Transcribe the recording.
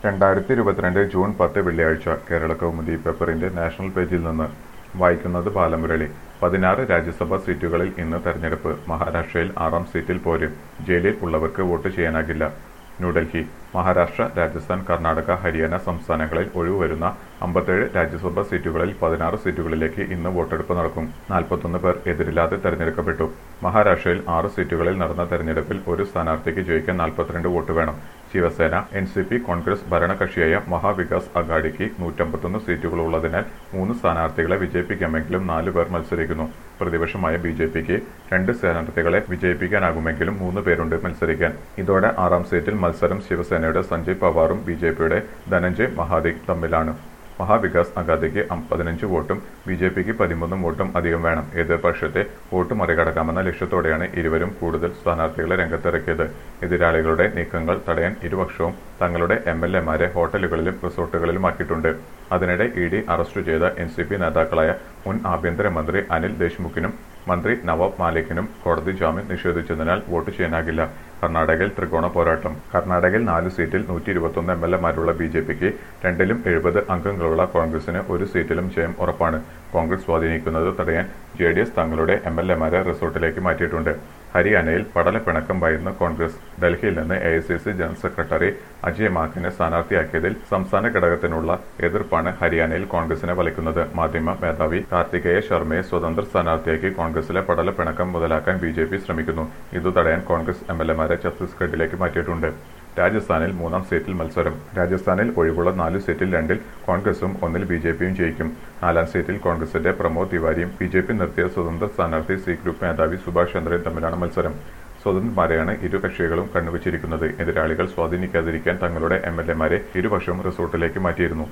രണ്ടായിരത്തി ഇരുപത്തിരണ്ട് ജൂൺ പത്ത് വെള്ളിയാഴ്ച കേരള കൗമുദി പേപ്പറിന്റെ നാഷണൽ പേജിൽ നിന്ന് വായിക്കുന്നത് ബാലമുരളി പതിനാറ് രാജ്യസഭാ സീറ്റുകളിൽ ഇന്ന് തെരഞ്ഞെടുപ്പ് മഹാരാഷ്ട്രയിൽ ആറാം സീറ്റിൽ പോര് ജയിലിൽ ഉള്ളവർക്ക് വോട്ട് ചെയ്യാനാകില്ല ന്യൂഡൽഹി മഹാരാഷ്ട്ര രാജസ്ഥാൻ കർണാടക ഹരിയാന സംസ്ഥാനങ്ങളിൽ ഒഴിവുവരുന്ന അമ്പത്തേഴ് രാജ്യസഭാ സീറ്റുകളിൽ പതിനാറ് സീറ്റുകളിലേക്ക് ഇന്ന് വോട്ടെടുപ്പ് നടക്കും നാൽപ്പത്തൊന്ന് പേർ എതിരില്ലാതെ തെരഞ്ഞെടുക്കപ്പെട്ടു മഹാരാഷ്ട്രയിൽ ആറ് സീറ്റുകളിൽ നടന്ന തെരഞ്ഞെടുപ്പിൽ ഒരു സ്ഥാനാർത്ഥിക്ക് ജയിക്കാൻ നാൽപ്പത്തിരണ്ട് വോട്ട് വേണം Shiv Sena N C P Congress ഭരണകക്ഷിയായ മഹാവികാസ് അഘാഡിക്ക് നൂറ്റമ്പത്തൊന്ന് സീറ്റുകളുള്ളതിനാൽ മൂന്ന് സ്ഥാനാർത്ഥികളെ വിജയിപ്പിക്കാമെങ്കിലും നാല് പേർ മത്സരിക്കുന്നു പ്രതിപക്ഷമായ ബി ജെ പിക്ക് രണ്ട് സ്ഥാനാർത്ഥികളെ വിജയിപ്പിക്കാനാകുമെങ്കിലും മൂന്ന് പേരുണ്ട് മത്സരിക്കാൻ ഇതോടെ ആറാം സീറ്റിൽ മത്സരം ശിവസേനയുടെ സഞ്ജയ് പവാറും ബി ജെ പിയുടെ ധനഞ്ജയ് മഹാദിക് തമ്മിലാണ് മഹാവികാസ് അഗാദിക്ക് പതിനഞ്ച് വോട്ടും ബി ജെ പിക്ക് പതിമൂന്ന് വോട്ടും അധികം വേണം എതിർപക്ഷത്തെ വോട്ട് മറികടക്കാമെന്ന ലക്ഷ്യത്തോടെയാണ് ഇരുവരും കൂടുതൽ സ്ഥാനാർത്ഥികളെ രംഗത്തിറക്കിയത് എതിരാളികളുടെ നീക്കങ്ങൾ തടയാൻ ഇരുപക്ഷവും തങ്ങളുടെ എം എൽ എമാരെ ഹോട്ടലുകളിലും റിസോർട്ടുകളിലും ആക്കിയിട്ടുണ്ട് അതിനിടെ ഇ ഡി അറസ്റ്റ് ചെയ്ത എൻ സി പി നേതാക്കളായ മുൻ ആഭ്യന്തരമന്ത്രി അനിൽ ദേശ്മുഖിനും മന്ത്രി നവാബ് മാലിക്കിനും കോടതി ജാമ്യം നിഷേധിച്ചതിനാൽ വോട്ട് ചെയ്യാനാകില്ല കർണാടകയിൽ ത്രികോണ പോരാട്ടം കർണാടകയിൽ നാല് സീറ്റിൽ നൂറ്റി ഇരുപത്തൊന്ന് എം എൽ എമാരുള്ള ബി ജെ പിക്ക് രണ്ടിലും എഴുപത് അംഗങ്ങളുള്ള കോൺഗ്രസിന് ഒരു സീറ്റിലും ജയം ഉറപ്പാണ് കോൺഗ്രസ് സ്വാധീനിക്കുന്നത് തടയാൻ ജെ ഡി എസ് തങ്ങളുടെ എം എൽ എമാരെ റിസോർട്ടിലേക്ക് മാറ്റിയിട്ടുണ്ട് ഹരിയാനയിൽ പടലപ്പിണക്കം ഭയന്ന് കോൺഗ്രസ് ഡൽഹിയിൽ നിന്ന് A I C C general secretary Ajay മാക്കിനെ സ്ഥാനാർത്ഥിയാക്കിയതിൽ സംസ്ഥാന ഘടകത്തിനുള്ള എതിർപ്പാണ് ഹരിയാനയിൽ കോൺഗ്രസിനെ വലയ്ക്കുന്നത് മാധ്യമ മേധാവി കാർത്തികേയ ശർമ്മയെ സ്വതന്ത്ര സ്ഥാനാർത്ഥിയാക്കി കോൺഗ്രസിലെ പടലപ്പിണക്കം മുതലാക്കാൻ ബി ജെ പി ശ്രമിക്കുന്നു ഇതു തടയാൻ കോൺഗ്രസ് എം എൽ എമാരെ ഛത്തീസ്ഗഡിലേക്ക് മാറ്റിയിട്ടുണ്ട് രാജസ്ഥാനിൽ മൂന്നാം സീറ്റിൽ മത്സരം രാജസ്ഥാനിൽ ഒഴിവുള്ള നാല് സീറ്റിൽ രണ്ടിൽ കോൺഗ്രസും ഒന്നിൽ ബി ജെ പിയും ജയിക്കും നാലാം സീറ്റിൽ കോൺഗ്രസിന്റെ പ്രമോദ് തിവാരിയും ബി ജെ പി നിർത്തിയ സ്വതന്ത്ര സ്ഥാനാർത്ഥി സി ഗ്രൂപ്പ് മേധാവി സുഭാഷ് ചന്ദ്രയും തമ്മിലാണ് മത്സരം സ്വതന്ത്രമാരെയാണ് ഇരു കക്ഷികളും കണ്ണുവച്ചിരിക്കുന്നത് എതിരാളികൾ സ്വാധീനിക്കാതിരിക്കാൻ തങ്ങളുടെ എം എൽ എമാരെ ഇരുപക്ഷവും റിസോർട്ടിലേക്ക് മാറ്റിയിരുന്നു